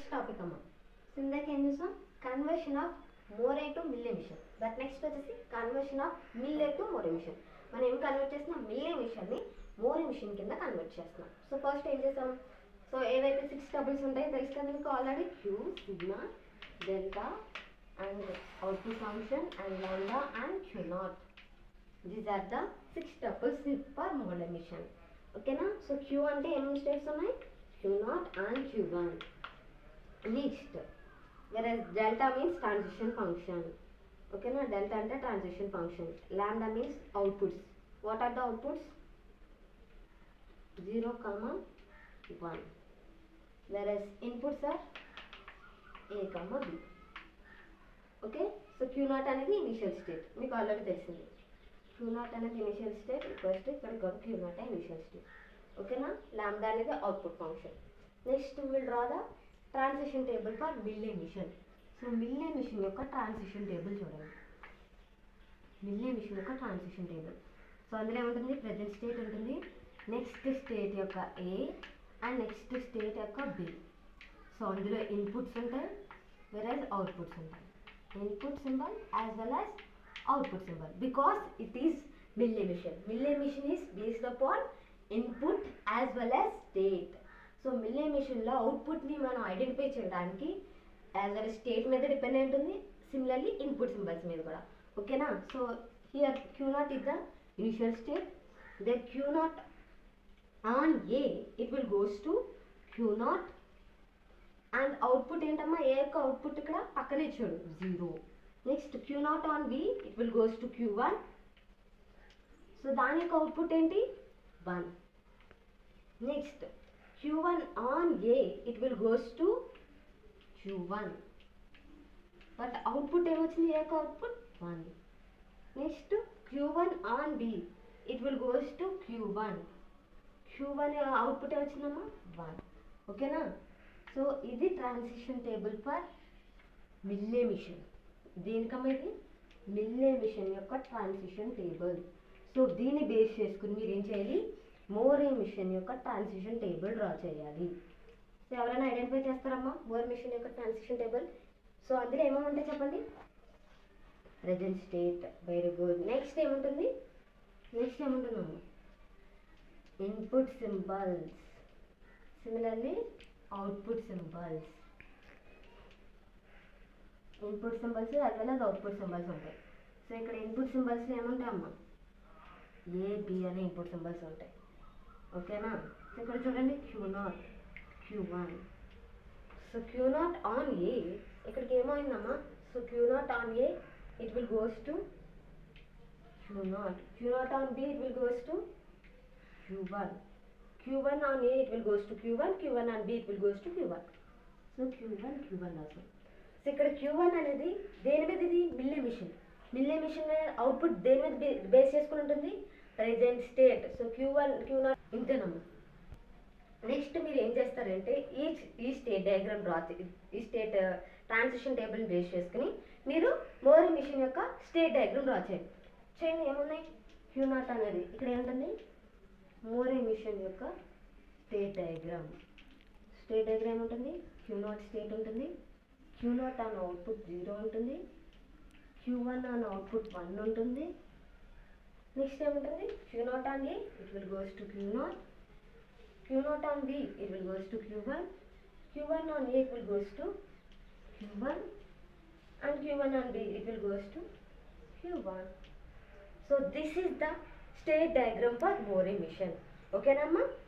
Next topic అమ్మ so ఇందాక ఏం చూసాం conversion of Moore to Mealy machine that next వచ్చేసి conversion of Mealy to Moore machine మనం ఏం కన్వర్ట్ చేస్తున్నాం మిల్ ఎమిషన్ని మోర్ ఎమిషన్ కింద కన్వర్ట్ చేస్తున్నాం సో ఫస్ట్ ఏం చేసాం సో ఏవైతే సిక్స్ డబుల్స్ ఉంటాయో తెలుసు కదా మీకు already Q sigma delta and output function and lambda and Q naught these are the six tuples for Moore machine ఓకేనా సో క్యూ అంటే ఏమేమి స్టేట్స్ ఉన్నాయి Q naught and Q one next whereas delta means transition function ఓకేనా delta అంటే transition function lambda means outputs what are the outputs zero comma one versus inputs are A comma B okay so Q naught అనేది initial state మీకు already తెలిసింది Q naught అనేది initial state first ఇక్కడ కూడా Q naught initial state ఓకేనా lambda అనేది output function next will draw the transition table for Mealy machine so Mealy machine యొక్క transition table చూడండి మిల్లే మిషన్ యొక్క ట్రాన్సిషన్ టేబుల్ సో అందులో ఏముంటుంది ప్రజెంట్ స్టేట్ ఉంటుంది నెక్స్ట్ స్టేట్ యొక్క ఏ అండ్ నెక్స్ట్ స్టేట్ యొక్క బి సో అందులో inputs ఉంటాయి వెరైజ్ అవుట్పుట్స్ ఉంటాయి input symbol as well as output symbol because it is Mealy machine Mealy machine is based upon input as well as state so Mealy మిషన్లో అవుట్పుట్ని మనం identify చేయడానికి as well state మీద depend అయి ఉంటుంది similarly input symbols మీద కూడా ఓకేనా so here Q naught is the initial state the Q not on A it will goes to Q naught and output ఏంటమ్మా ఏ యొక్క అవుట్పుట్ ఇక్కడ పక్కనే ఇచ్చాడు zero next Q not on B it will goes to Q one so దాని యొక్క output ఏంటి one next Q one on A it will goes to Q one but output ఏమొచ్చింది A యొక్క output one next Q one on B it will goes to Q one Q one output ఏమొచ్చిందమ్మా one ఓకేనా so ఇది transition table for Mealy machine దేనికమ్మా ఇది Mealy machine యొక్క transition table so దీన్ని base చేసుకుని మీరు ఏం చేయాలి మోరే మిషన్ యొక్క ట్రాన్సిషన్ టేబుల్ డ్రా చేయాలి సో ఎవరైనా ఐడెంటిఫై చేస్తారమ్మా మోర్ మిషన్ యొక్క ట్రాన్సిషన్ టేబుల్ సో అందులో ఏమేమి ఉంటాయి చెప్పండి present state very good next ఏముంటుంది నెక్స్ట్ ఏముంటుందమ్మా input symbols similarly output symbols input symbols as well as output symbols ఉంటాయి సో ఇక్కడ ఇన్పుట్ సింబల్స్ ఏముంటాయి అమ్మా ఏ బి అనే ఇన్పుట్ సింబల్స్ ఉంటాయి ఓకేనా సో ఇక్కడ చూడండి Q not Q one so Q not on A ఇక్కడికి ఏమైందమ్మా so Q not on A it will goes to Q not Q not on B it will goes to Q1. Q1 on A it will goes to Q1, Q1 on B it will goes to Q1. So Q1, Q1 also. So ఇక్కడ Q1 అనేది దేని మీద ఇది Mealy machine Mealy machine output దేని మీద base చేసుకుని ఉంటుంది present state so Q one Q naught ఇంతేనమ్మా నెక్స్ట్ మీరు ఏం చేస్తారంటే ఈ ఈ స్టేట్ డయాగ్రామ్ డ్రా ఈ స్టేట్ ట్రాన్సిషన్ టేబుల్ బేస్ చేసుకుని మీరు మోరీ మిషన్ యొక్క స్టేట్ డయాగ్రామ్ డ్రా చేయండి చేయండి ఏమున్నాయి క్యూ నాట్ అనేది ఇక్కడ ఏముంటుంది మోరీ మిషన్ యొక్క స్టేట్ డయాగ్రామ్ స్టేట్ డయాగ్రామ్ ఉంటుంది క్యూ నాట్ స్టేట్ ఉంటుంది Q not on output zero ఉంటుంది Q one on output one ఉంటుంది నెక్స్ట్ ఏముంటుంది Q not on A it will goes to Q not Q not on B it will goes to Q one Q one on A it will goes to Q one and Q one on B it will goes to Q one so this is the state diagram for Moore machine ఓకేనమ్మా